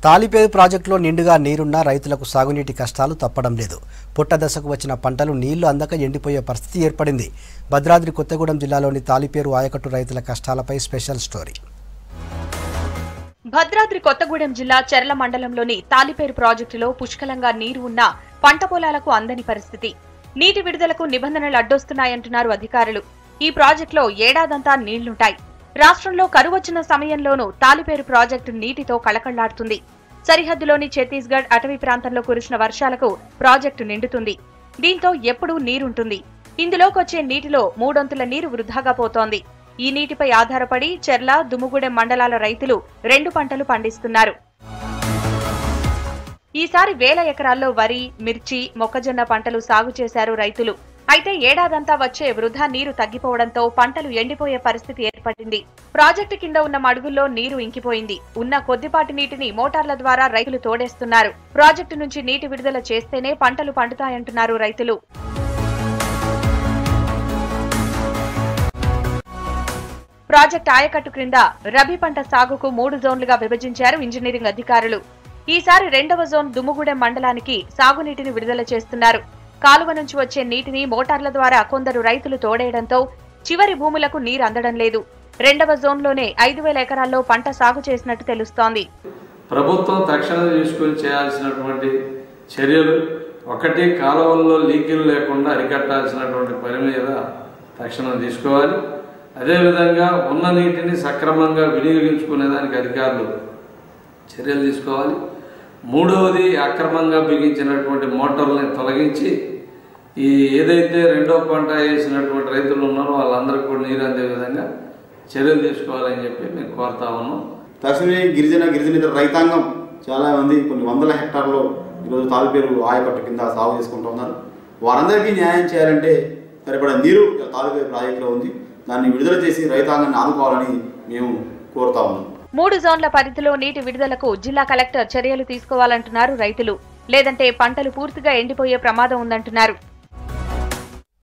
తాలిపేరు ప్రాజెక్టులో నిండుగా నీరున్నా రైతులకు సాగునీటి కష్టాలు తప్పడం లేదు పుట్ట దశకు వచ్చిన పంటలు నీళ్లు అందక ఎండిపోయే పరిస్థితి ఏర్పడింది భద్రాద్రి కొత్తగూడెం జిల్లాలోని తాలిపేరు ఆయకట్టు రైతుల కష్టాలపై స్పెషల్ స్టోరీ భద్రాద్రి కొత్తగూడెం జిల్లా చెర్ల మండలంలోని తాలిపేరు ప్రాజెక్టులో పుష్కలంగా నీరు ఉన్నా పంట పొలాలకు అందని పరిస్థితి నీటి విడుదలకు నిబంధనలు అడ్డొస్తున్నాయంటున్నారు అధికారులు ఈ ప్రాజెక్టులో ఏడాదంతా నీళ్లుంటాయి రాష్ట్రంలో కరువొచ్చిన సమయంలోనూ తాలిపేరు ప్రాజెక్టు నీటితో కళకళ్లాడుతుంది సరిహద్దులోని ఛత్తీస్గఢ్ అటవీ ప్రాంతంలో కురిసిన వర్షాలకు ప్రాజెక్టు నిండుతుంది దీంతో ఎప్పుడూ నీరుంటుంది ఇందులోకొచ్చే నీటిలో మూడొంతుల నీరు వృధాగా పోతోంది ఈ నీటిపై ఆధారపడి చెర్ల దుమ్ముగూడెం మండలాల రైతులు రెండు పంటలు పండిస్తున్నారు ఈసారి వేల ఎకరాల్లో వరి మిర్చి మొక్కజొన్న పంటలు సాగు చేశారు రైతులు అయితే ఏడాదంతా వచ్చే వృధా నీరు తగ్గిపోవడంతో పంటలు ఎండిపోయే పరిస్థితి ఏర్పడింది ప్రాజెక్టు కింద ఉన్న మడుగుల్లో నీరు ఇంకిపోయింది ఉన్న కొద్దిపాటి నీటిని మోటార్ల ద్వారా రైతులు తోడేస్తున్నారు ప్రాజెక్టు నుంచి నీటి విడుదల చేస్తేనే పంటలు పండుతాయంటున్నారు రైతులు ప్రాజెక్ట్ ఆయకట్టు క్రింద రబీ పంట సాగుకు మూడు జోన్లుగా విభజించారు ఇంజనీరింగ్ అధికారులు ఈసారి రెండవ జోన్ దుమ్ముగూడెం మండలానికి సాగునీటిని విడుదల చేస్తున్నారు కాలువ నుంచి వచ్చే నీటిని మోటార్ల ద్వారా కొందరు రైతులు తోడేయడంతో చివరి భూములకు నీరు అందడం లేదు రెండవ జోన్లోనే ఐదు వేల ఎకరాల్లో పంట సాగు చేసినట్టు తెలుస్తోంది ప్రభుత్వం తక్షణం తీసుకొని చేయాల్సినటువంటి చర్యలు ఒకటి కాలువల్లో లీకులు లేకుండా అరికట్టాల్సినటువంటి పని మీద తక్షణం తీసుకోవాలి అదేవిధంగా ఉన్న నీటిని సక్రమంగా వినియోగించుకునేదానికి అధికారులు చర్యలు తీసుకోవాలి మూడవది అక్రమంగా బిగించినటువంటి మోటార్లని తొలగించి ఈ ఏదైతే రెండో పంట వేసినటువంటి రైతులు ఉన్నారో వాళ్ళందరికీ కూడా నీరు అందే విధంగా చర్యలు తీసుకోవాలని చెప్పి మేము కోరుతా ఉన్నాం తక్షణమే గిరిజన గిరిజనేతర రైతాంగం చాలా మంది కొన్ని వందల హెక్టార్లో ఈరోజు తాలిపేరు ఆయకట్టు కింద సాగు చేసుకుంటూ ఉన్నారు వారందరికీ న్యాయం చేయాలంటే సరిపడా నీరు ఇలా తాలిపేరు ప్రాజెక్టులో ఉంది దాన్ని విడుదల చేసి రైతాంగాన్ని ఆదుకోవాలని మేము కోరుతా ఉన్నాం మూడు జోన్ల పరిధిలో నీటి విడుదలకు జిల్లా కలెక్టర్ చర్యలు తీసుకోవాలంటున్నారు రైతులు లేదంటే పంటలు పూర్తిగా ఎండిపోయే ప్రమాదం ఉందంటున్నారు